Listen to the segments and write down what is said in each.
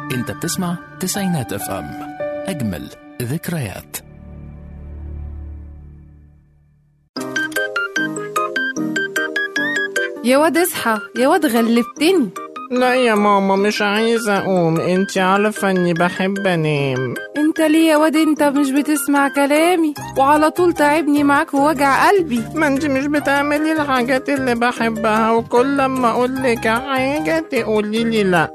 انت بتسمع تسعينات اف ام اجمل ذكريات يا واد اصحى يا واد غلبتني لا يا ماما مش عايزة أقوم انت عارفة اني بحب انام انت ليه يا واد انت مش بتسمع كلامي وعلى طول تعبني معاك ووجع قلبي ما انت مش بتعملي الحاجات اللي بحبها وكل لما اقولك حاجة تقولي لي لأ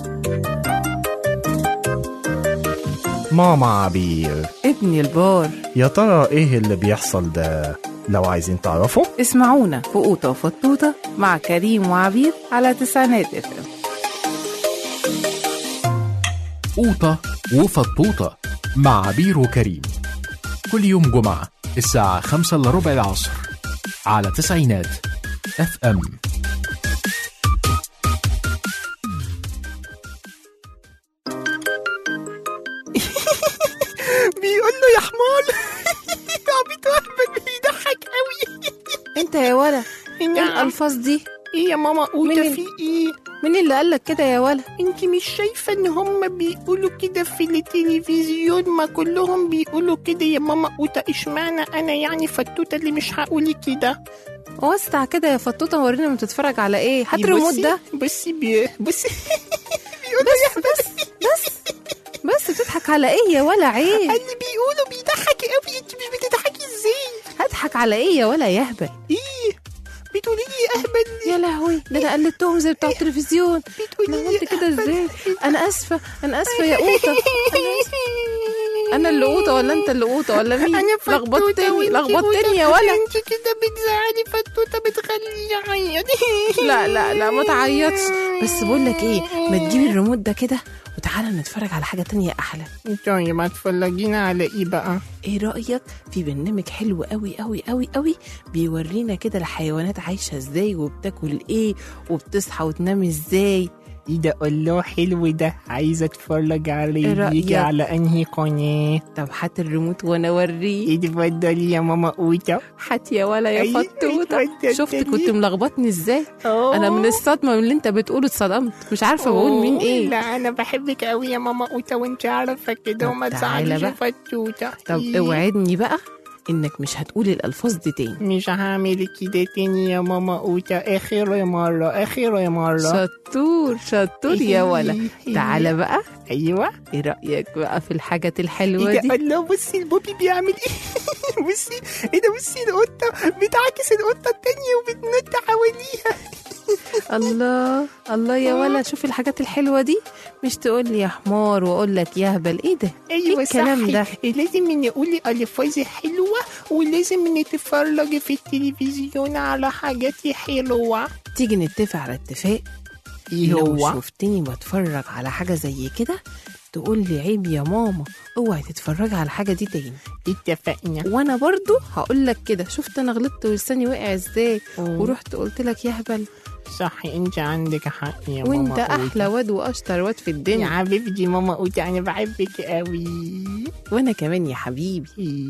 ماما عبير ابني البار يا ترى ايه اللي بيحصل ده لو عايزين تعرفوا اسمعونا في قوطة وفطوطة مع كريم وعبير على تسعينات اف ام قوطة وفطوطة مع عبير وكريم كل يوم جمعة الساعة خمسة إلا ربع العصر على تسعينات اف ام بيقول له يا حمار عبيط وهبل بيضحك قوي انت يا ولا ايه نعم. الالفاظ دي ايه يا ماما مين قولي ال- في ايه مين اللي قالك كده يا ولا انت مش شايفة ان هم بيقولوا كده في التلفزيون ما كلهم بيقولوا كده يا ماما قوطة اشمعنى انا يعني فتوتة اللي مش هقولي كده وسع كده يا فطوطة ورينا ما تتفرج على ايه هات الريموت بصي- ده بصي بي بصي بس بس بس بس بتضحك على ايه يا ولا عيب اللي بيقولوا بيضحك قوي انت مش بتضحكي ازاي هضحك على ايه يا ولا يهبل ايه بتقولي لي اهبل يا لهوي ده انا قلدتهم زي بتوع التلفزيون بتقولي انا لي عملت كده ازاي انا اسفه انا اسفه يا قوطه انا اسفه انا اللي قوطه ولا انت اللي قوطه ولا مين انا فتوتة لخبطتني وانتي لخبطتني قوطة. يا ولا انت كده بتزعلي فتوتة بتخليني اعيط لا لا لا ما تعيطش بس بقول لك ايه ما تجيبي الريموت ده كده وتعالى نتفرج على حاجه تانية احلى طيب هتفرجينا على ايه بقى ايه رايك في برنامج حلو قوي قوي قوي قوي بيورينا كده الحيوانات عايشه ازاي وبتاكل ايه وبتصحى وتنام ازاي ايه ده الله حلو ده عايزه اتفرج إيه عليه رأيك؟ بيجي على انهي قناه طب هات الريموت وانا اوريه اتفضلي يا ماما قوطة هات يا ولا يا أيوة، فتوته اتفضلي. شفت كنت ملخبطني ازاي انا من الصدمه من اللي انت بتقوله اتصدمت مش عارفه بقول مين ايه لا انا بحبك قوي يا ماما قوطة وانت عارفه كده طب وما تعالى تزعليش بقى. فتوتة طب إيه؟ اوعدني بقى انك مش هتقول الالفاظ دي تاني مش هعمل كده تاني يا ماما قوطة اخر مرة اخر مرة شطور شطور يا ولا تعالى بقى ايوه ايه رايك بقى في الحاجات الحلوه ايه دي ده الله بصي البوبي بيعمل ايه بصي ايه ده بصي القطة بتعكس القطة التانية وبتنط حواليها الله الله يا ولا شوف الحاجات الحلوه دي مش تقول لي يا حمار واقول لك يهبل ايه ده ايوه إيه الكلام صح ده لازم نقول الفاظ حلوه ولازم نتفرج في التلفزيون على حاجات حلوه تيجي نتفق على اتفاق ايه لو هو شفتني بتفرج على حاجه زي كده تقول لي عيب يا ماما اوعي تتفرجي على الحاجه دي تاني اتفقنا وانا برضو هقول لك كده شفت انا غلطت ولساني وقع ازاي أوه. ورحت قلت لك يهبل صح انت عندك حق يا ماما وانت قوتة. احلى واد واشطر واد في يا الدنيا حبيبتي ماما قوتي انا بحبك قوي وانا كمان يا حبيبي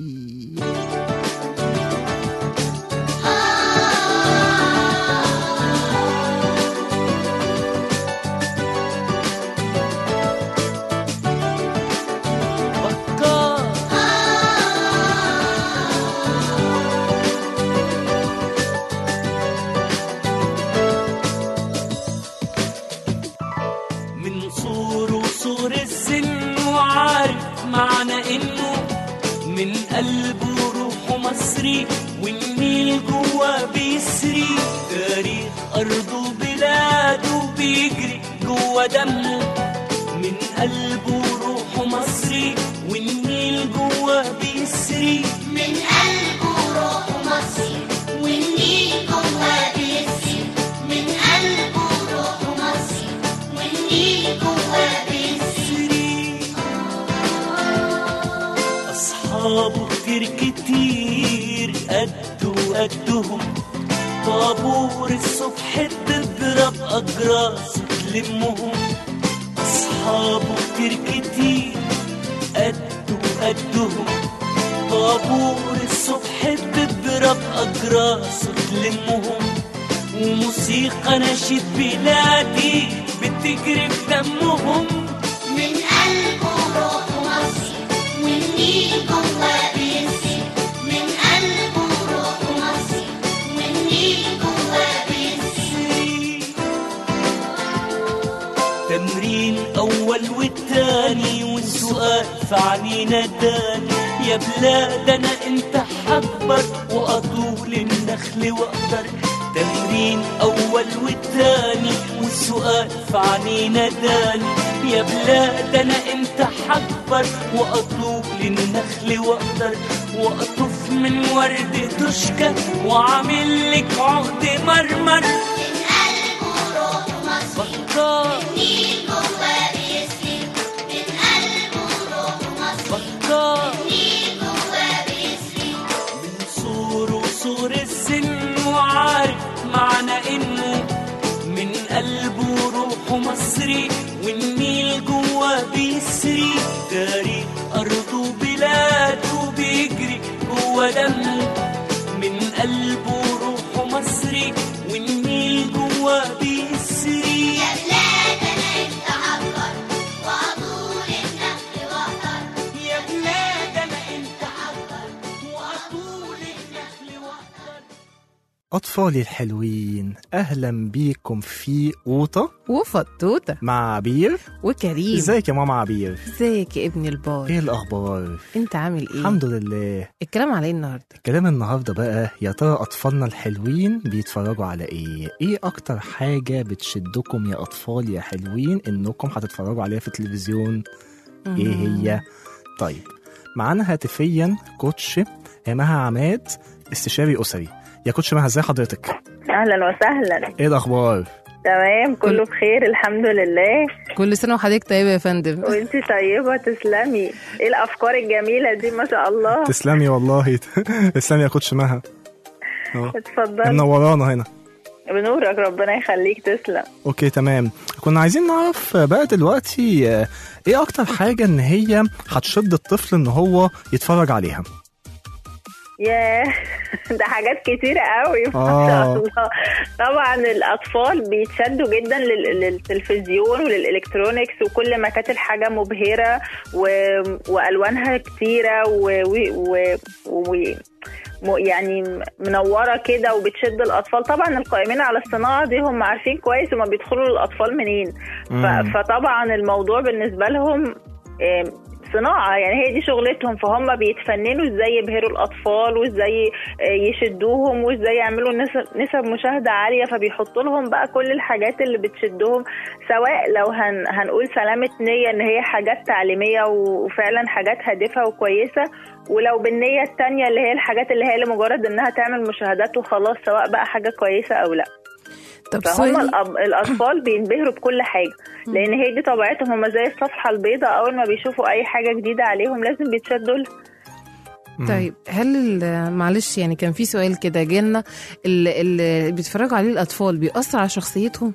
من صور وصور السن وعارف معنى انه من قلبه وروحه مصري والنيل جوا بيسري تاريخ ارضه وبلاده بيجري جوا دمه من قلبه وروحه مصري والنيل جوا بيسري من قلبه روح مصري والنيل جواه بيسري من قلبه روح مصري والنيل جواه بيسري أصحابه كتير كتير قد وقدهم طابور الصبح بتضرب أجراس تلمهم أصحابه كتير كتير قد وقدهم طابور الصبح بتضرب أجراس تلمهم وموسيقى نشيد بلادي بتجري في دمهم من تمرين أول والتاني والسؤال في عنينا تاني يا بلاد أنا أنت حكبر وأطول النخل وأقدر تمرين أول والتاني والسؤال في عنينا تاني يا بلاد أنا أنت حكبر وأطول النخل وأقدر وأطف من ورد تشكى وعامل لك عقد مرمر من قلبه روح مصري بطال النيل جواه بيسري من قلبه روح مصري بطال النيل جواه بيسري من صور وصور السن وعارف معنى انه من قلبه روحه مصري والنيل جواه بيسري تاريخ ارضه وبلاده بيجري جوا دمه من قلبه روحه مصري والنيل جواه بيسري يا بلاد انا انت عبر واطول النخل واقدر يا بلاد انا انت عبر واطول النخل واقدر أطفالي الحلوين أهلا بيكم في قوطة وفطوطة مع عبير وكريم ازيك يا ماما عبير ازيك يا ابني البار ايه الأخبار انت عامل ايه الحمد لله الكلام على ايه النهارده الكلام النهاردة بقى يا ترى أطفالنا الحلوين بيتفرجوا على ايه ايه أكتر حاجة بتشدكم يا أطفال يا حلوين إنكم هتتفرجوا عليها في التلفزيون ايه هي طيب معانا هاتفيا كوتش مها عماد استشاري أسري يا كوتش مها ازي حضرتك اهلا وسهلا ايه الأخبار تمام كله بخير الحمد لله كل سنه وحضرتك طيبه يا فندم وانت طيبه تسلمي ايه الافكار الجميله دي ما شاء الله تسلمي والله تسلمي يا كوتش مها اه اتفضل منورانا هنا بنورك ربنا يخليك تسلم اوكي تمام كنا عايزين نعرف بقى دلوقتي آه، ايه اكتر حاجة ان هي هتشد الطفل ان هو يتفرج عليها ياه ده حاجات كتيرة قوي ما آه. شاء الله طبعا الأطفال بيتشدوا جدا لل- للتلفزيون وللإلكترونيكس وكل ما كانت الحاجة مبهرة و... وألوانها كتيرة و... و... و... و... م- يعني منوره كده وبتشد الاطفال طبعا القائمين على الصناعه دي هم عارفين كويس هما بيدخلوا للاطفال منين مم. ف... فطبعا الموضوع بالنسبه لهم آم، صناعة يعني هي دي شغلتهم فهم بيتفننوا ازاي يبهروا الأطفال وازاي آه، يشدوهم وازاي يعملوا نسب, نسب مشاهدة عالية فبيحطوا لهم بقى كل الحاجات اللي بتشدهم سواء لو هن هنقول سلامة نية ان هي حاجات تعليمية وفعلا حاجات هادفة وكويسة ولو بالنية التانية اللي هي الحاجات اللي هي لمجرد انها تعمل مشاهدات وخلاص سواء بقى حاجة كويسة او لا طب فهم سؤالي الأب... الاطفال بينبهروا بكل حاجه لان هي دي طبيعتهم هم زي الصفحه البيضاء اول ما بيشوفوا اي حاجه جديده عليهم لازم بيتشدوا لها مم. طيب هل ال- معلش يعني كان في سؤال كده جالنا اللي, اللي بيتفرجوا عليه الاطفال بيأثر على شخصيتهم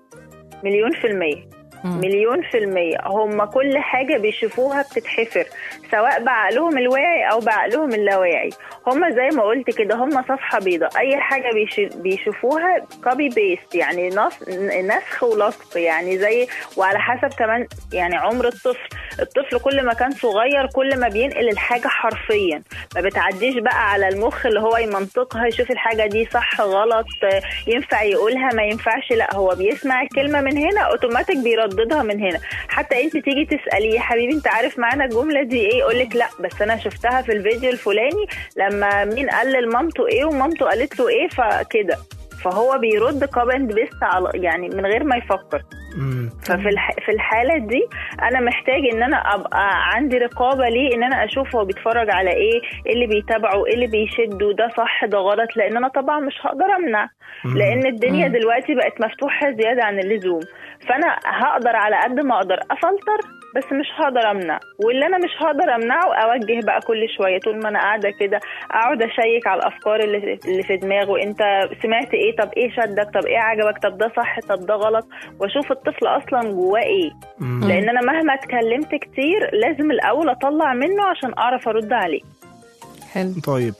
مليون في المية مم. مليون في المية هم كل حاجة بيشوفوها بتتحفر سواء بعقلهم الواعي أو بعقلهم اللاواعي هم زي ما قلت كده هم صفحة بيضاء أي حاجة بيش- بيشوفوها كوبي بيست يعني نص نسخ ولصق يعني زي وعلى حسب كمان يعني عمر الطفل الطفل كل ما كان صغير كل ما بينقل الحاجة حرفيا ما بتعديش بقى على المخ اللي هو يمنطقها يشوف الحاجة دي صح غلط آه، ينفع يقولها ما ينفعش لا هو بيسمع الكلمة من هنا اوتوماتيك بيرددها من هنا حتى انت تيجي تسأليه يا حبيبي انت عارف معنى الجملة دي ايه يقولك لا بس انا شفتها في الفيديو الفلاني لما مين قال لمامته ايه ومامته قالت له ايه فكده فهو بيرد كومنت بيست على يعني من غير ما يفكر مم. ففي الح... في الحاله دي انا محتاج ان انا ابقى عندي رقابه ليه ان انا اشوف هو بيتفرج على ايه ايه اللي بيتابعه ايه اللي بيشده ده صح ده غلط لان انا طبعا مش هقدر امنع مم. لان الدنيا مم. دلوقتي بقت مفتوحه زياده عن اللزوم فانا هقدر على قد ما اقدر افلتر بس مش هقدر امنع واللي انا مش هقدر امنعه اوجه بقى كل شويه طول ما انا قاعده كده اقعد اشيك على الافكار اللي اللي في دماغه انت سمعت ايه طب ايه شدك طب ايه عجبك طب ده صح طب ده غلط واشوف الطفل اصلا جواه ايه مم. لان انا مهما اتكلمت كتير لازم الاول اطلع منه عشان اعرف ارد عليه حلو طيب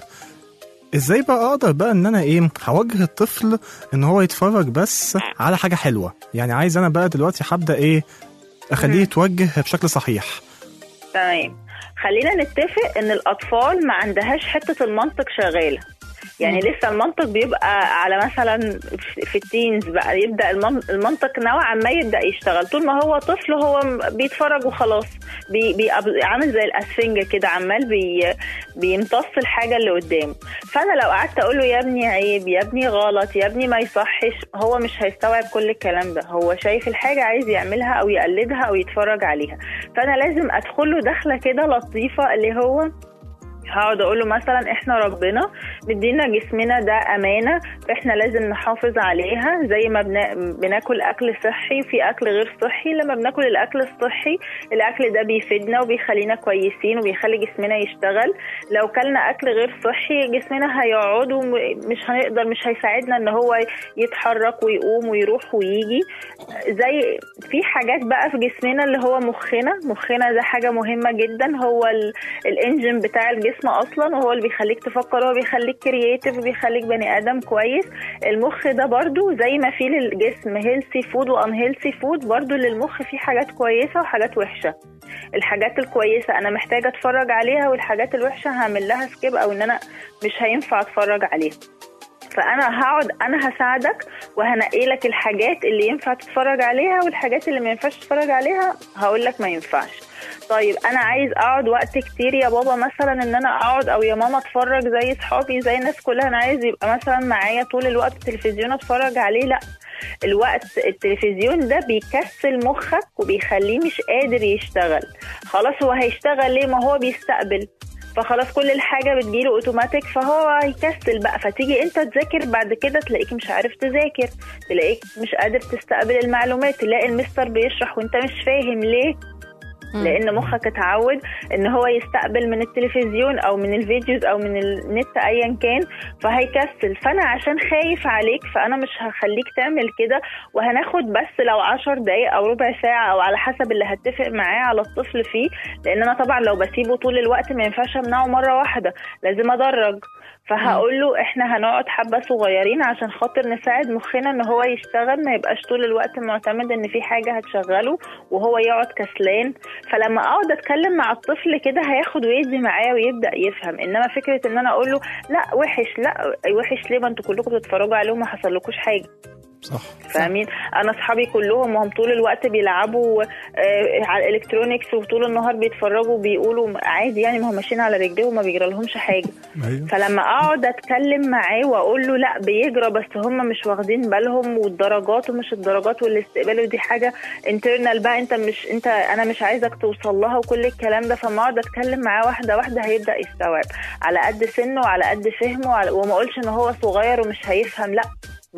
ازاي بقى اقدر بقى ان انا ايه هوجه الطفل ان هو يتفرج بس على حاجه حلوه يعني عايز انا بقى دلوقتي هبدا ايه اخليه يتوجه بشكل صحيح تمام خلينا نتفق ان الاطفال ما عندهاش حته المنطق شغاله يعني لسه المنطق بيبقى على مثلا في- في التينز بقى يبدا المن- المنطق نوعا ما يبدا يشتغل طول ما هو طفل هو م- بيتفرج وخلاص بي بي عامل زي الاسفنجه كده عمال بي بيمتص الحاجه اللي قدامه فانا لو قعدت اقول له يا ابني عيب يا ابني غلط يا ابني ما يصحش هو مش هيستوعب كل الكلام ده هو شايف الحاجه عايز يعملها او يقلدها او يتفرج عليها فانا لازم ادخل له دخله كده لطيفه اللي هو هقعد اقول له مثلا احنا ربنا مدينا جسمنا ده امانه فاحنا لازم نحافظ عليها زي ما بنا... بناكل اكل صحي وفي اكل غير صحي لما بناكل الاكل الصحي الاكل ده بيفيدنا وبيخلينا كويسين وبيخلي جسمنا يشتغل لو كلنا اكل غير صحي جسمنا هيقعد ومش هنقدر مش هيساعدنا ان هو يتحرك ويقوم ويروح ويجي زي في حاجات بقى في جسمنا اللي هو مخنا مخنا ده حاجه مهمه جدا هو ال... الانجن بتاع الجسم اصلا وهو اللي بيخليك تفكر هو بيخليك كرييتيف وبيخليك بني ادم كويس المخ ده برضو زي ما في للجسم هيلثي فود وان هيلثي فود برضو للمخ فيه حاجات كويسه وحاجات وحشه الحاجات الكويسه انا محتاجه اتفرج عليها والحاجات الوحشه هعمل لها سكيب او ان انا مش هينفع اتفرج عليها فانا هقعد انا هساعدك وهنقي لك الحاجات اللي ينفع تتفرج عليها والحاجات اللي ما ينفعش تتفرج عليها هقول لك ما ينفعش طيب انا عايز اقعد وقت كتير يا بابا مثلا ان انا اقعد او يا ماما اتفرج زي صحابي زي الناس كلها انا عايز يبقى مثلا معايا طول الوقت تلفزيون اتفرج عليه لا الوقت التلفزيون ده بيكسل مخك وبيخليه مش قادر يشتغل خلاص هو هيشتغل ليه ما هو بيستقبل فخلاص كل الحاجة بتجيله اوتوماتيك فهو هيكسل بقى فتيجي انت تذاكر بعد كده تلاقيك مش عارف تذاكر تلاقيك مش قادر تستقبل المعلومات تلاقي المستر بيشرح وانت مش فاهم ليه لان مخك اتعود ان هو يستقبل من التلفزيون او من الفيديوز او من النت ايا كان فهيكسل فانا عشان خايف عليك فانا مش هخليك تعمل كده وهناخد بس لو عشر دقايق او ربع ساعه او على حسب اللي هتفق معاه على الطفل فيه لان انا طبعا لو بسيبه طول الوقت ما ينفعش امنعه مره واحده لازم ادرج فهقول له احنا هنقعد حبه صغيرين عشان خاطر نساعد مخنا ان هو يشتغل ما يبقاش طول الوقت معتمد ان في حاجه هتشغله وهو يقعد كسلان فلما اقعد اتكلم مع الطفل كده هياخد ويدي معايا ويبدا يفهم انما فكره ان انا اقول له لا وحش لا وحش ليه ما انتوا كلكم بتتفرجوا عليه وما حصلكوش حاجه صح فاهمين انا اصحابي كلهم وهم طول الوقت بيلعبوا آه، على الالكترونيكس وطول النهار بيتفرجوا بيقولوا عادي يعني ما هم ماشيين على رجليهم وما بيجرى لهمش حاجه ايوه فلما اقعد اتكلم معاه واقول له لا بيجرى بس هم مش واخدين بالهم والدرجات ومش الدرجات والاستقبال ودي حاجه انترنال بقى انت مش انت انا مش عايزك توصل لها وكل الكلام ده فما اقعد اتكلم معاه واحده واحده هيبدا يستوعب على قد سنه وعلى قد فهمه وعلى- وما اقولش ان هو صغير ومش هيفهم لا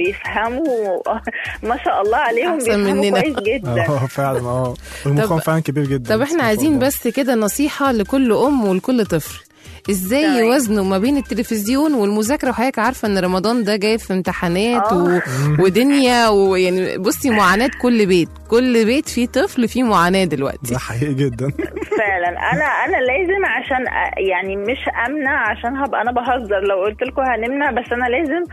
بيفهموا ما شاء الله عليهم أحسن بيفهموا مننا. كويس جدا اه فعلا اه المخهم فعلا كبير جدا طب احنا عايزين بس كده نصيحة لكل أم ولكل طفل ازاي تمام. يوازنوا ما بين التلفزيون والمذاكرة وحضرتك عارفة ان رمضان ده جاي في امتحانات و... ودنيا ويعني بصي معاناة كل بيت كل بيت فيه طفل فيه معاناة دلوقتي ده حقيقي جدا فعلا انا انا لازم عشان أ- يعني مش امنع عشان هبقى انا بهزر لو قلت لكم هنمنع بس انا لازم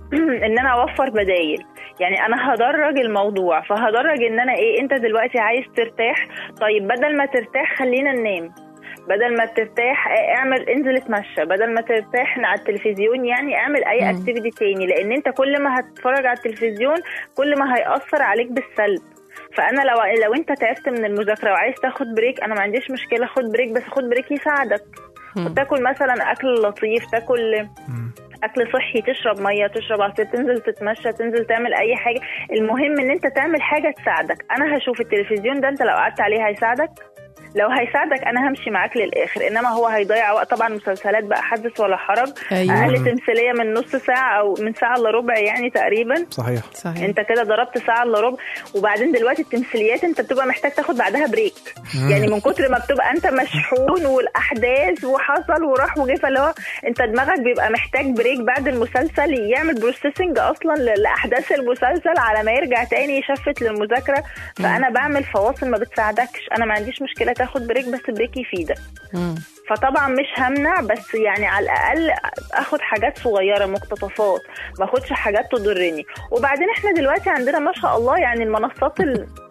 ان انا اوفر بدايل يعني انا هدرج الموضوع فهدرج ان انا ايه انت دلوقتي عايز ترتاح طيب بدل ما ترتاح خلينا ننام بدل ما ترتاح اه، اعمل انزل اتمشى بدل ما ترتاح على التلفزيون يعني اعمل اي مم. اكتيفيتي تاني لان انت كل ما هتتفرج على التلفزيون كل ما هيأثر عليك بالسلب فانا لو لو انت تعبت من المذاكره وعايز تاخد بريك انا ما عنديش مشكله خد بريك بس خد بريك يساعدك مم. تاكل مثلا اكل لطيف تاكل اكل صحي تشرب ميه تشرب عصير تنزل تتمشى تنزل تعمل اي حاجه المهم ان انت تعمل حاجه تساعدك انا هشوف التلفزيون ده انت لو قعدت عليه هيساعدك لو هيساعدك انا همشي معاك للاخر انما هو هيضيع وقت طبعا مسلسلات بقى حدث ولا حرج أيوة. اقل تمثيليه من نص ساعه او من ساعه الا ربع يعني تقريبا صحيح صحيح انت كده ضربت ساعه الا ربع وبعدين دلوقتي التمثيليات انت بتبقى محتاج تاخد بعدها بريك يعني من كتر ما بتبقى انت مشحون والاحداث وحصل وراح وجه فاللي هو انت دماغك بيبقى محتاج بريك بعد المسلسل يعمل بروسيسنج اصلا ل- لاحداث المسلسل على ما يرجع تاني يشفت للمذاكره فانا بعمل فواصل ما بتساعدكش انا ما عنديش مشكله تاخد بريك بس بريك يفيدك مم. فطبعا مش همنع بس يعني على الاقل اخد حاجات صغيره مقتطفات ما اخدش حاجات تضرني وبعدين احنا دلوقتي عندنا ما شاء الله يعني المنصات ال...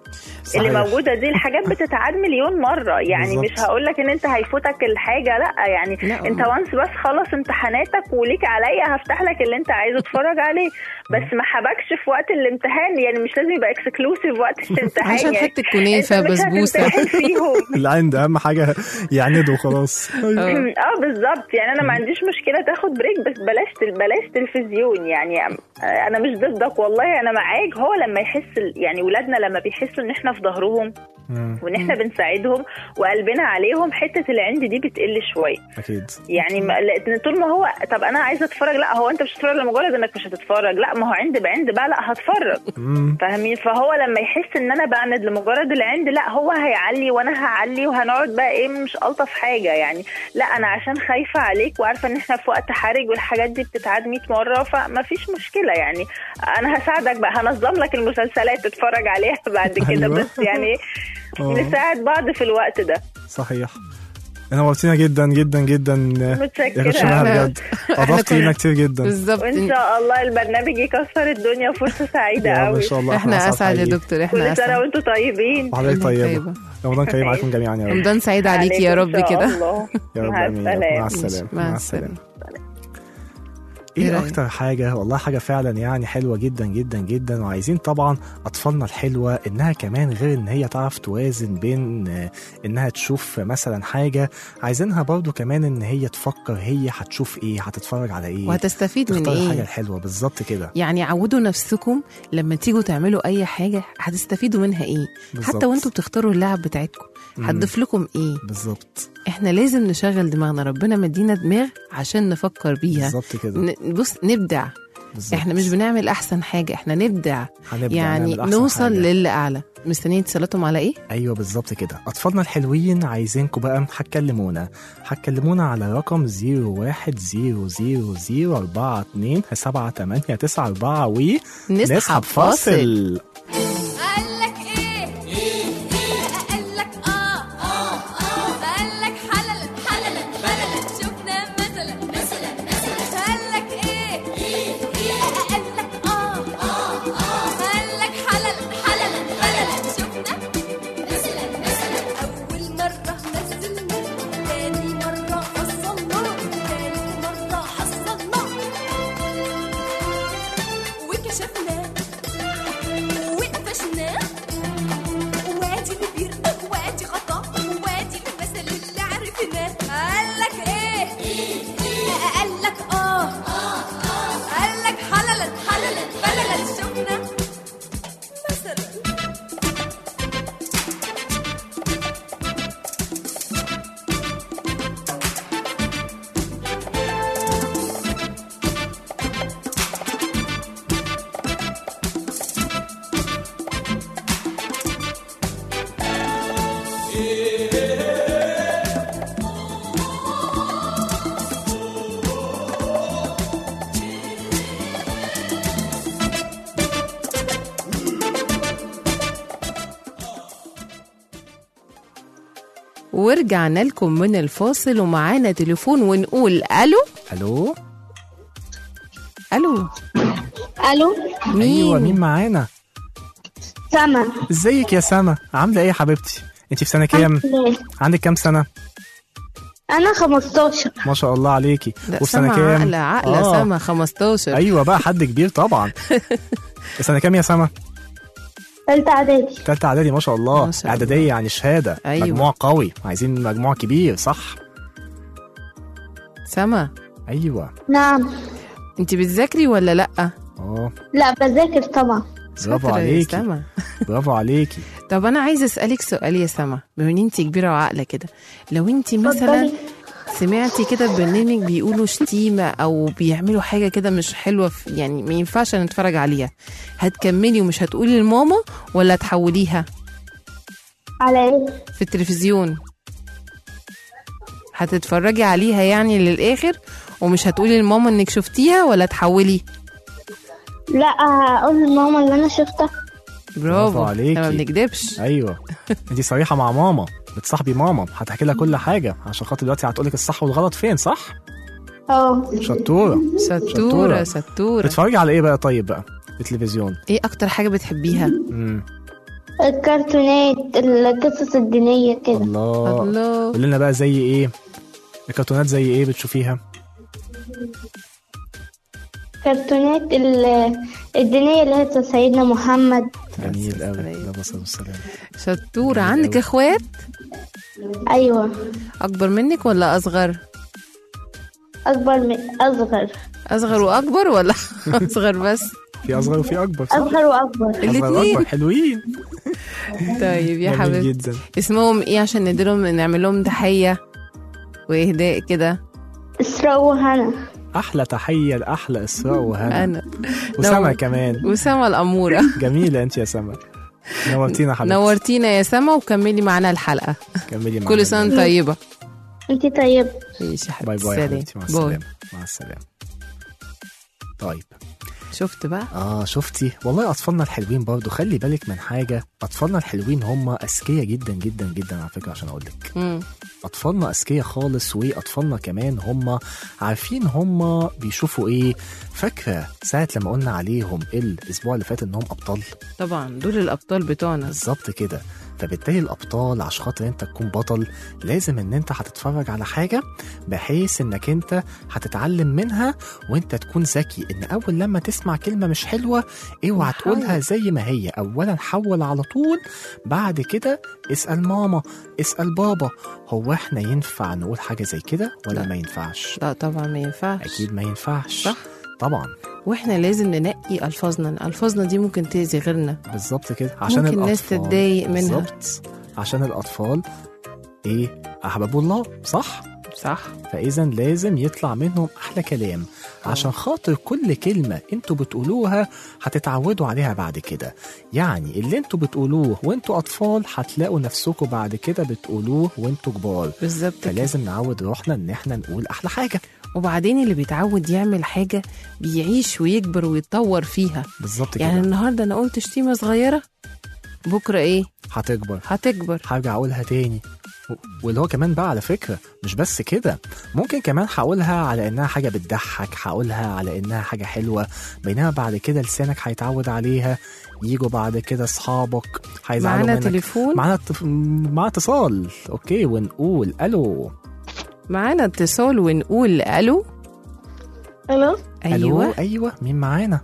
اللي صحيح. موجوده دي الحاجات بتتعاد مليون مره يعني بالظبط. مش هقول لك ان انت هيفوتك الحاجه لا يعني لا. انت وانس بس خلص امتحاناتك وليك عليا هفتح لك اللي انت عايزه تتفرج عليه بس ما حبكش في وقت الامتحان يعني مش لازم يبقى اكسكلوسيف وقت الامتحان عشان يعني حته كنافه انت مش بسبوسه هتمتحن فيهم العند اهم حاجه يعندوا خلاص أيوة. آه. اه بالظبط يعني انا ما عنديش مشكله تاخد بريك بس بلاش تل- بلاش تلفزيون يعني آه، انا مش ضدك والله انا معاك هو لما يحس ال- يعني ولادنا لما بيحسوا ان احنا في ظهرهم مم. وان احنا بنساعدهم وقلبنا عليهم حته العند دي بتقل شويه اكيد يعني ما- لان طول ما هو طب انا عايزه اتفرج لا هو انت مش هتتفرج لمجرد انك مش هتتفرج لا ما هو عند بعند بقى لا هتفرج مم. فاهمين فهو لما يحس ان انا بعند لمجرد العند لا هو هيعلي وانا هعلي وهنقعد بقى ايه مش الطف حاجه يعني لا انا عشان خايفه عليك وعارفه ان احنا في وقت حرج والحاجات دي بتتعاد 100 مره فما فيش مشكله يعني انا هساعدك بقى هنظم لك المسلسلات تتفرج عليها بعد كده أيوة. بس يعني آه. نساعد بعض في الوقت ده صحيح نورتينا جدا جدا جدا متشكرة. يا باشا مها بجد اضفتي لنا كتير جدا بالظبط وان شاء الله البرنامج يكسر الدنيا وفرصه سعيده يا رب قوي ان شاء الله احنا اسعد يا حقيقي. دكتور احنا كل سنه اسعد وانتم طيبين وحضرتك طيبة. طيبه رمضان كريم عليكم جميعا يا رب رمضان سعيد عليكي يا رب عليكم إن شاء كده الله. يا رب مع امين يا رب. مع السلامه السلامه مع السلامه إيه ايه رأيك؟ اكتر حاجه والله حاجه فعلا يعني حلوه جدا جدا جدا وعايزين طبعا اطفالنا الحلوه انها كمان غير ان هي تعرف توازن بين آه، انها تشوف مثلا حاجه عايزينها برضو كمان ان هي تفكر هي هتشوف ايه هتتفرج على ايه وهتستفيد من تختار الحاجه ايه الحلوه بالظبط كده يعني عودوا نفسكم لما تيجوا تعملوا اي حاجه هتستفيدوا منها ايه بالظبط. حتى وانتوا بتختاروا اللعب بتاعتكم مم. هتضيف لكم ايه بالظبط احنا لازم نشغل دماغنا ربنا مدينا دماغ عشان نفكر بيها بالظبط كده ن- بص نبدع بالظبط. احنا مش بنعمل احسن حاجه احنا نبدع هنبدأ يعني نعمل أحسن نوصل حاجة. للي اعلى مستنيين اتصالاتهم على ايه ايوه بالظبط كده اطفالنا الحلوين عايزينكم بقى هتكلمونا هتكلمونا على رقم 0100424 نسحب فاصل قالك ايه قالك اه اه قالك حللا حللا حللا شفنا مثلا مثلا مثلا قالك ايه قالك اه اه قالك حللا حللا حللا شفنا مثلا مثلا اول مره نزلنا تاني مره فصلنا تالت مره حصلنا وكشفنا وقفشنا وادي اللي بيرقق وادي خطا وادي المثل اللي عرفناه قالك ايه قالك اه قالك حللا حللا بللا شفنا مثلا ورجعنا لكم من الفاصل ومعانا تليفون ونقول الو الو الو الو مين ايوه مين معانا سما ازيك يا سما عامله ايه يا حبيبتي انت في سنه كام ليه؟ عندك كام سنه انا 15 ما شاء الله عليكي لا وفي سنه سما كام عقلة عقلة آه. سما 15 ايوه بقى حد كبير طبعا في سنه كام يا سما ثالثة اعدادي تالتة اعدادي ما شاء الله ما شاء الله. اعداديه يعني شهاده أيوة. مجموع قوي عايزين مجموع كبير صح سما ايوه نعم انت بتذاكري ولا لا اه لا بذاكر طبعا برافو شاطرة يا عليكي سما برافو عليكي طب انا عايزه اسالك سؤال يا سما بما ان انت كبيره وعاقله كده لو انت مثلا اتفضلي. سمعتي كده برنامج بيقولوا شتيمه او بيعملوا حاجه كده مش حلوه في يعني ما ينفعش نتفرج عليها هتكملي ومش هتقولي لماما ولا تحوليها على ايه في التلفزيون هتتفرجي عليها يعني للاخر ومش هتقولي لماما انك شفتيها ولا تحولي لا هقول لماما اللي انا شفتها برافو عليكي. احنا ما بنكدبش ايوه انت صريحه مع ماما بتصاحبي ماما هتحكي لها كل حاجه عشان خاطر دلوقتي هتقولك الصح والغلط فين صح اه شطوره شطوره شطوره بتتفرجي على ايه بقى طيب بقى في التلفزيون ايه اكتر حاجه بتحبيها امم الكرتونات القصص الدينية كده الله الله قول لنا بقى زي ايه الكرتونات زي ايه بتشوفيها كرتونات ال- الدينية اللي هي سيدنا محمد جميل قوي السلام. لا بص والسلام شطورة جميل عندك أوي. اخوات أيوة اكبر منك ولا اصغر أكبر من أصغر اصغر واكبر ولا اصغر بس في اصغر وفي اكبر صح أصغر وأكبر أصغر الاتنين. وأكبر. حلوين طيب يا جميل حبيبتي جدا اسمهم ايه عشان نديلهم نعمل لهم تحية واهداء كده إسراء وهنا احلى تحيه لاحلى اسراء وهنا انا وسما نو- كمان وسما الأمورة جميله انت يا سما نورتينا يا حبيبتي نورتينا يا سما وكملي معانا الحلقة كملي معانا كل سنة وانت طيبة أنت طيب ماشي يا باي حبيبتي باي يا سلام حبيبتي مع باي السلامه مع السلامه طيب شفت بقى اه شفتي والله اطفالنا الحلوين برضو خلي بالك من حاجه اطفالنا الحلوين هم اذكياء جدا جدا جدا على فكره عشان اقول لك مم. اطفالنا اذكياء خالص واطفالنا كمان هم عارفين هم بيشوفوا ايه فاكره ساعه لما قلنا عليهم الاسبوع اللي فات انهم ابطال طبعا دول الأبطال بتوعنا بالظبط كده فبالتالي الابطال عشان خاطر انت تكون بطل لازم ان انت هتتفرج على حاجه بحيث انك انت هتتعلم منها وانت تكون ذكي ان اول لما تسمع كلمه مش حلوه اوعى نحاول. تقولها زي ما هي اولا حول على طول بعد كده اسال ماما اسال بابا هو احنا ينفع نقول حاجه زي كده ولا لا. ما ينفعش لا طبعا ما ينفعش اكيد ما ينفعش صح. طبعا واحنا لازم ننقي ألفاظنا ألفاظنا دي ممكن تأذي غيرنا بالظبط كده عشان ممكن الناس الأطفال تتضايق منها. بالظبط عشان الأطفال إيه أحباب الله صح صح فإذا لازم يطلع منهم أحلى كلام عشان خاطر كل كلمة انتوا بتقولوها هتتعودوا عليها بعد كده يعني اللي انتوا بتقولوه وانتوا أطفال هتلاقوا نفسكم بعد كده بتقولوه وانتوا كبار بالظبط كده. فلازم نعود روحنا ان احنا نقول احلى حاجه وبعدين اللي بيتعود يعمل حاجة بيعيش ويكبر ويتطور فيها بالظبط يعني كده النهاردة أنا قلت شتيمة صغيرة بكرة إيه هتكبر هتكبر هرجع اقولها تاني و- واللي هو كمان بقى على فكرة مش بس كده ممكن كمان هقولها على انها حاجة بتضحك هقولها على انها حاجة حلوة بينما بعد كده لسانك هيتعود عليها يجوا بعد كده اصحابك هيزعلوا معانا منك تليفون معانا التف... معانا اتصال اوكي ونقول الو معانا اتصال ونقول ألو ألو الو أيوة ايوه مين معانا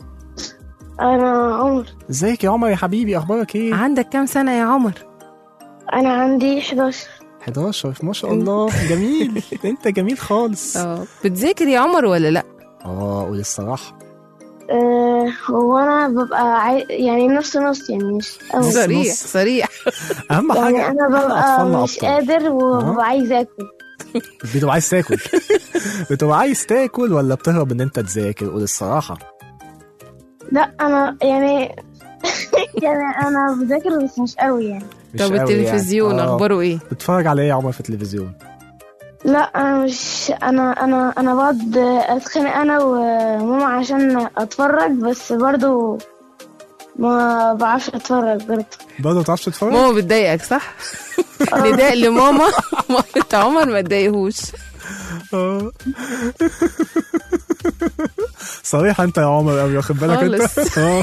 أنا عمر ازيك يا عمر يا حبيبي اخبارك ايه عندك كام سنة يا عمر أنا عندي 11 11 ما شاء الله جميل انت جميل خالص اه بتذاكر يا عمر ولا لا اه قول الصراحة أه هو أنا ببقى عاي... يعني نص نص يعني مش أوي نص صريح نص. صريح اهم يعني حاجة أنا ببقى أطفالنا مش أبطال. قادر وببقى عايز آكل بتبقى عايز تاكل بتبقى عايز تاكل ولا بتهرب ان انت تذاكر قول الصراحة لا أنا يعني يعني أنا بذاكر بس مش قوي يعني مش طب قوي التلفزيون يعني. آه. أخباره إيه بتتفرج على ايه يا عمر في التلفزيون لا أنا مش أنا أنا أنا بقعد أتخانق أنا وماما عشان أتفرج بس برضو ما بعرفش أتفرج برضو برضه ما بتعرفش تتفرج ماما بتضايقك صح نداء لماما مامة عمر ما تضايقهوش آه. صريح انت يا عمر قوي واخد بالك انت خالص. آه.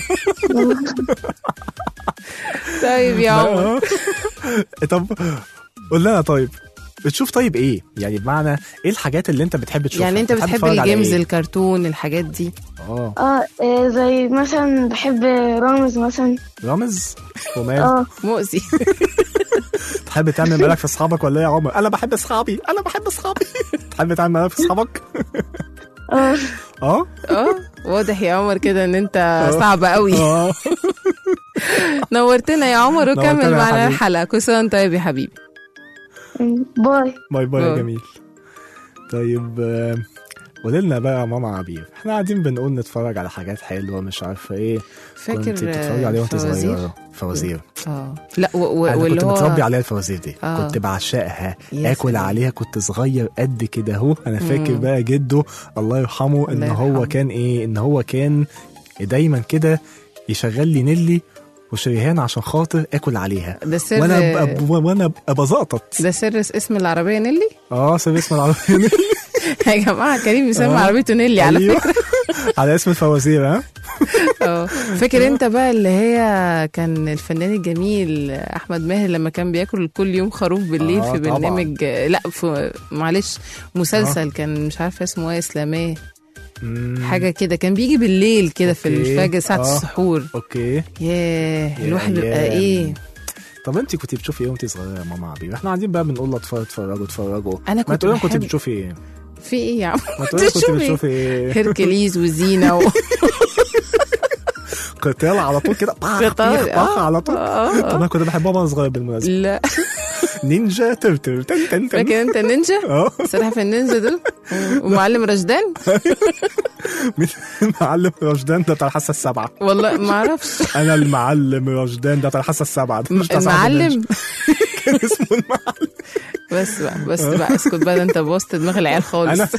طيب يا عمر آه. طب قول لنا طيب بتشوف طيب ايه يعني بمعنى ايه الحاجات اللي انت بتحب تشوفها يعني انت بتحب تتفرج على الجيمز إيه؟ الكرتون الحاجات دي اه اه إيه، زي مثلا بحب رامز مثلا رامز ومال اه مؤذي تحب تعمل مالك في اصحابك ولا ايه يا عمر انا بحب اصحابي انا بحب اصحابي تحب تعمل مالك في اصحابك اه اه اه واضح يا عمر كده ان انت صعب قوي اه نورتنا يا عمر نورتنا وكمل يا معنا حبيبي. الحلقه كل سنه وانت طيب يا حبيبي باي باي باي يا باي. جميل طيب آه، قولي لنا بقى يا ماما عبير احنا قاعدين بنقول نتفرج على حاجات حلوه مش عارفه ايه فاكر كنت بتتفرجي عليها وانت فوازير؟ صغيره فوازير اه لا و- و- انا واللي كنت هو متربي عليها الفوازير دي آه. كنت بعشقها يا اكل سلام. عليها كنت صغير قد كده اهو انا فاكر مم. بقى جده الله يرحمه ان الله هو يرحمه. كان ايه ان هو كان دايما كده يشغل لي نيلي وشريهان عشان خاطر اكل عليها ده سر وانا ابقى وانا ابقى بزقطط ده سر اسم العربيه نيلي اه سيب اسم العربيه نيلي يا جماعه كريم بيسمي آه. عربيته نيلي على أيوه. فكره على اسم الفوازير ها اه فاكر انت بقى اللي هي كان الفنان الجميل احمد ماهر لما كان بياكل كل يوم خروف بالليل آه، في طبعاً. برنامج لا في معلش مسلسل كان مش عارفه اسمه ايه اسلاميه مم. حاجه كده كان بيجي بالليل كده في أوكي. الفجر ساعه آه. السحور اوكي ياه يا الواحد بيبقى أيام. ايه طب انت كنت بتشوفي ايه وانت صغيره يا ماما عبير احنا قاعدين بقى بنقول لاطفال اتفرجوا اتفرجوا أنا ما كنت تقولي كنت بحب- بتشوفي ايه في ايه يا عم ما تقولي كنت بتشوفي بتشوفي ايه هيركليز وزينه و... قتال على طول كده طخ قتال، طخ طخ آه. على طول آه. طب انا كنت بحبها وانا صغير بالمناسبه لا نينجا ترتر تن تن تن فاكر انت النينجا اه سلاحف النينجا دول ومعلم رشدان مين المعلم رشدان ده بتاع الحاسه السابعه والله ما اعرفش انا المعلم رشدان ده بتاع الحاسه السابعه ده مش بتاع سعد المعلم النجم. كان اسمه المعلم بس بقى بس بقى اسكت بقى ده انت بوظت دماغ العيال خالص انا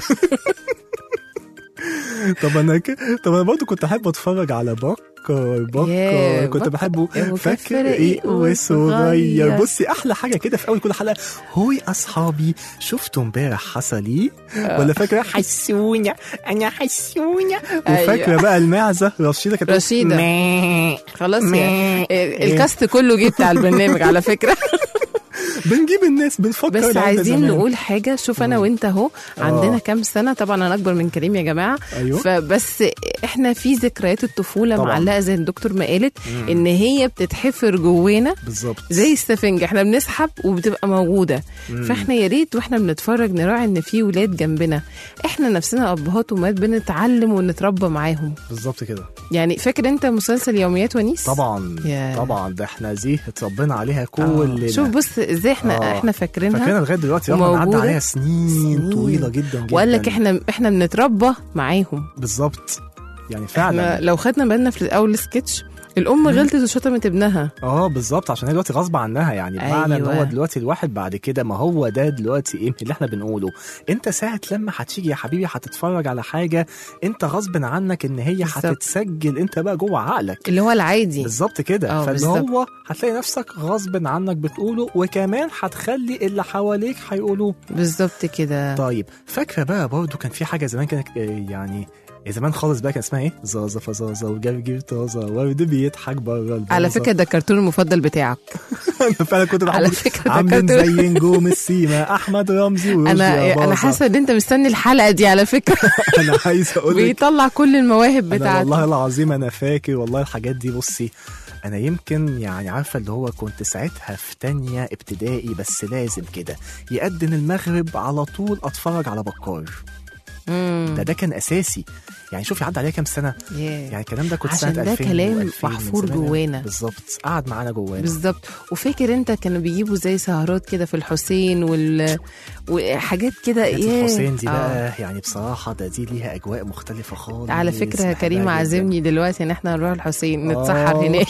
طب انا ك... طب انا برضه كنت احب اتفرج على بكر بكر ياه، كنت بكر. بحبه إيه فاكر وكفر ايه إيه وصغير وصغير. بصي احلى حاجه كده في اول كل حلقه هو يا اصحابي شفتوا امبارح حصل ايه ولا فاكره حسونه انا حسونه وفاكره أيوة. بقى المعزه رشيده كانت تقول رشيدة. ماه. خلاص ماه. يعني الكاست كله جه بتاع البرنامج على فكره بنجيب الناس بنفكر بس العيال عايزين زمان. نقول حاجه شوف انا وانت اهو عندنا كام سنه طبعا انا اكبر من كريم يا جماعه أيوه. فبس احنا في ذكريات الطفوله طبعاً. معلقه زي الدكتور ما قالت ان هي بتتحفر جوانا بالظبط زي السفنجة احنا بنسحب وبتبقى موجودة فاحنا يا ريت واحنا بنتفرج نراعي ان في ولاد جنبنا احنا نفسنا ابهات وامهات بنتعلم ونتربى معاهم بالظبط كده يعني فاكر انت مسلسل يوميات ونيس طبعا يا. طبعا ده احنا دي اتربينا عليها آه. كلنا شوف بص ازاي احنا آه. احنا فاكرينها فاكرينها لغايه دلوقتي رغم ان عدى وموجودة. عليها سنين, سنين. طويله جدا جدا وقال لك احنا احنا بنتربى معاهم بالظبط يعني احنا فعلا لو خدنا بالنا في اول سكتش الام غلطت وشتمت ابنها اه بالظبط عشان هي دلوقتي غصب عنها يعني بمعنى ان أيوة. هو دلوقتي الواحد بعد كده ما هو ده دلوقتي ايه اللي احنا بنقوله انت ساعه لما هتيجي يا حبيبي هتتفرج على حاجه انت غصب عنك ان هي بالظبط. هتتسجل انت بقى جوه عقلك اللي هو العادي بالظبط كده اه، فاللي بالظبط. هو هتلاقي نفسك غصب عنك بتقوله وكمان هتخلي اللي حواليك هيقولوه بالظبط كده طيب فاكره بقى برضو كان في حاجه زمان كانت آه، يعني زمان خالص بقى كان اسمها ايه؟ زازا فزازا وجرجير طازه ورد بيضحك بره البازة. على فكره ده الكرتون المفضل بتاعك انا فعلا كنت بحب على فكرة ده عاملين كرتون. زي نجوم السيما احمد رمزي ورشدي انا أباظة. انا حاسه ان انت مستني الحلقه دي على فكره انا عايز اقول لك بيطلع كل المواهب انا بتاعته والله العظيم انا فاكر والله الحاجات دي بصي انا يمكن يعني عارفه اللي هو كنت ساعتها في تانية ابتدائي بس لازم كده يقدم المغرب على طول اتفرج على بكار مم. ده ده كان اساسي يعني شوفي عدى عليها كام سنه ياه. يعني الكلام ده كنت عشان سنه ده 2000 كلام و2000 من محفور زمان. جوانا. بالظبط قعد معانا جوانا بالظبط وفاكر انت كانوا بيجيبوا زي سهرات كده في الحسين وال... وحاجات كده حاجات ياه. الحسين دي آه. بقى يعني بصراحه ده دي ليها اجواء مختلفه خالص على فكره بحبها كريم جداً. عازمني دلوقتي ان احنا نروح الحسين نتسحر آه. هناك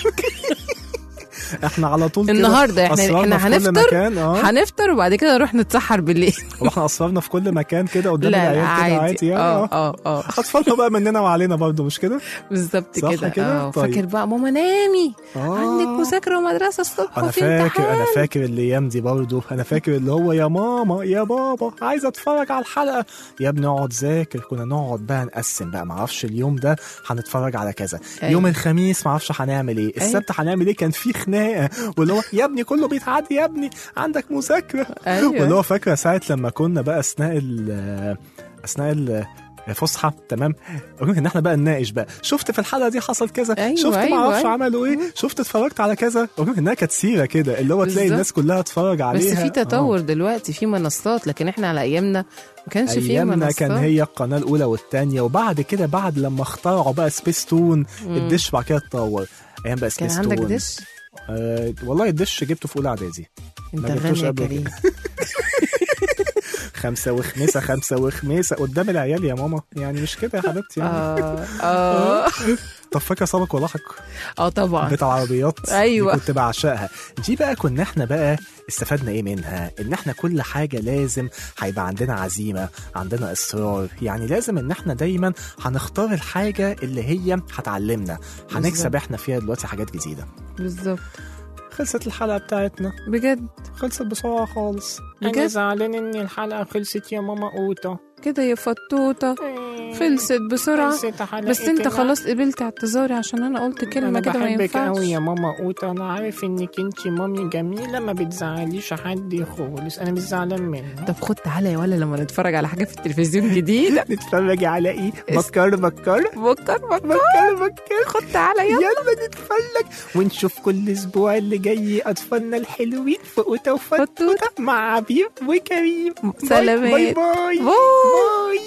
احنا على طول كده النهارده احنا أسرارنا احنا في كل هنفطر مكان اه هنفطر وبعد كده نروح نتسحر بالليل واحنا اسرارنا في كل مكان كده قدام لا لا العيال كده عادي عادي يعني اه آه. اه اه اطفالنا بقى مننا وعلينا برضه مش كده؟ بالظبط صح كده كده؟ اه طيب. فاكر بقى ماما نامي آه. عندك مذاكره ومدرسه الصبح انا وفي فاكر امتحان انا فاكر الايام دي برضه انا فاكر اللي هو يا ماما يا بابا عايز اتفرج على الحلقه يا ابني اقعد ذاكر كنا نقعد بقى نقسم بقى معرفش اليوم ده هنتفرج على كذا أيوة. يوم الخميس معرفش هنعمل ايه السبت هنعمل ايه كان في خناقه واللي هو يا ابني كله بيتعدي يا ابني عندك مذاكره أيوة. واللي هو فاكره ساعه لما كنا بقى اثناء ال اثناء ال الفسحه تمام ان احنا بقى نناقش بقى شفت في الحلقه دي حصل كذا أيوة، شفت ما أيوة، اعرفش أيوة. عملوا ايه شفت اتفرجت على كذا رغم انها كانت سيره كده اللي هو تلاقي بالظبط. الناس كلها تتفرج بس عليها في آه. تطور دلوقتي في منصات لكن احنا على ايامنا ما كانش في ايامنا منصات كان هي القناه الاولى والثانيه وبعد كده بعد لما اخترعوا بقى سبيس تون الدش بعد كده اتطور ايام بقى كان سبيس عندك تون دش آه والله الدش جبته في اولى اعدادي انت ما جبتوش غني يا قبل كريم خمسه وخميسه خمسه وخميسه قدام العيال يا ماما يعني مش كده يا حبيبتي يعني. اه اه طب فاكره سابق ولاحق اه طبعا بيت العربيات أيوة. دي كنت بعشقها دي بقى كنا احنا بقى استفدنا ايه منها ان احنا كل حاجه لازم هيبقى عندنا عزيمه عندنا اصرار يعني لازم ان احنا دايما هنختار الحاجه اللي هي هتعلمنا هنكسب بالظبط. احنا فيها دلوقتي حاجات جديده بالظبط خلصت الحلقه بتاعتنا بجد خلصت بسرعه خالص انا بجد زعلان ان الحلقه خلصت يا ماما قوطه كده يا فطوطه خلصت بسرعه خلصت حلقتنا. بس انت خلاص قبلت اعتذاري عشان انا قلت كلمه انا كده ما بحبك ينفعش قوي يا ماما قوطة انا عارف انك انت مامي جميلة ما بتزعليش حد خالص انا مش زعلان منك طب خد تعالى يا ولا لما نتفرج على حاجه في التلفزيون جديده نتفرج على ايه اس- بكر بكر بكر بكر بكر بكر خد تعالى يلا يلا نتفرج ونشوف كل اسبوع اللي جاي اطفالنا الحلوين في قوطة وفتوتة مع عبير وكريم باي- سلامات. باي باي باي. باي